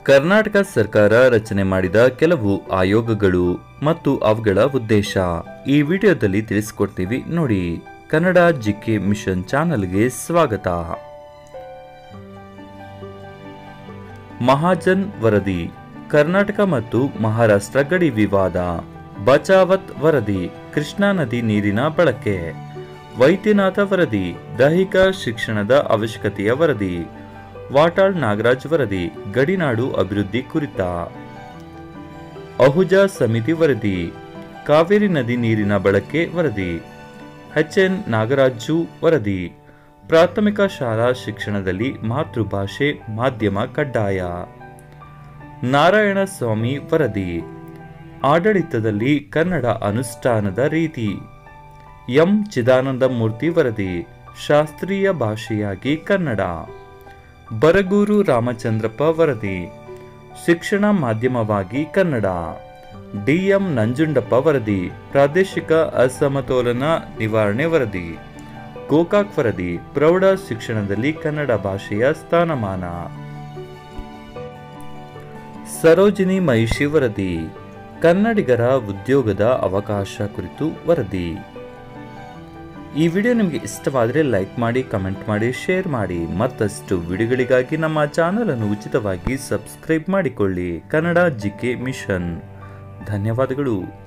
ಕರ್ನಾಟಕ ಸರ್ಕಾರ ರಚನೆ ಮಾಡಿದ ಕೆಲವು ಆಯೋಗಗಳು ಮತ್ತು ಅವುಗಳ ಉದ್ದೇಶ ಈ ವಿಡಿಯೋದಲ್ಲಿ ತಿಳಿಸ್ಕೊಡ್ತೀವಿ ನೋಡಿ ಕನ್ನಡ ಜಿಕೆ ಮಿಷನ್ ಚಾನಲ್ಗೆ ಸ್ವಾಗತ ಮಹಾಜನ್ ವರದಿ ಕರ್ನಾಟಕ ಮತ್ತು ಮಹಾರಾಷ್ಟ್ರ ಗಡಿ ವಿವಾದ ಬಚಾವತ್ ವರದಿ ಕೃಷ್ಣಾ ನದಿ ನೀರಿನ ಬಳಕೆ ವೈದ್ಯನಾಥ ವರದಿ ದೈಹಿಕ ಶಿಕ್ಷಣದ ಅವಶ್ಯಕತೆಯ ವರದಿ ವಾಟಾಳ್ ನಾಗರಾಜ್ ವರದಿ ಗಡಿನಾಡು ಅಭಿವೃದ್ಧಿ ಕುರಿತ ಅಹುಜಾ ಸಮಿತಿ ವರದಿ ಕಾವೇರಿ ನದಿ ನೀರಿನ ಬಳಕೆ ವರದಿ ಎನ್ ನಾಗರಾಜು ವರದಿ ಪ್ರಾಥಮಿಕ ಶಾಲಾ ಶಿಕ್ಷಣದಲ್ಲಿ ಮಾತೃಭಾಷೆ ಮಾಧ್ಯಮ ಕಡ್ಡಾಯ ನಾರಾಯಣ ಸ್ವಾಮಿ ವರದಿ ಆಡಳಿತದಲ್ಲಿ ಕನ್ನಡ ಅನುಷ್ಠಾನದ ರೀತಿ ಎಂ ಚಿದಾನಂದ ಮೂರ್ತಿ ವರದಿ ಶಾಸ್ತ್ರೀಯ ಭಾಷೆಯಾಗಿ ಕನ್ನಡ ಬರಗೂರು ರಾಮಚಂದ್ರಪ್ಪ ವರದಿ ಶಿಕ್ಷಣ ಮಾಧ್ಯಮವಾಗಿ ಕನ್ನಡ ಡಿಎಂ ನಂಜುಂಡಪ್ಪ ವರದಿ ಪ್ರಾದೇಶಿಕ ಅಸಮತೋಲನ ನಿವಾರಣೆ ವರದಿ ಗೋಕಾಕ್ ವರದಿ ಪ್ರೌಢ ಶಿಕ್ಷಣದಲ್ಲಿ ಕನ್ನಡ ಭಾಷೆಯ ಸ್ಥಾನಮಾನ ಸರೋಜಿನಿ ಮಹಿಷಿ ವರದಿ ಕನ್ನಡಿಗರ ಉದ್ಯೋಗದ ಅವಕಾಶ ಕುರಿತು ವರದಿ ಈ ವಿಡಿಯೋ ನಿಮಗೆ ಇಷ್ಟವಾದರೆ ಲೈಕ್ ಮಾಡಿ ಕಮೆಂಟ್ ಮಾಡಿ ಶೇರ್ ಮಾಡಿ ಮತ್ತಷ್ಟು ವಿಡಿಯೋಗಳಿಗಾಗಿ ನಮ್ಮ ಚಾನಲ್ ಅನ್ನು ಉಚಿತವಾಗಿ ಸಬ್ಸ್ಕ್ರೈಬ್ ಮಾಡಿಕೊಳ್ಳಿ ಕನ್ನಡ ಜಿಕೆ ಮಿಷನ್ ಧನ್ಯವಾದಗಳು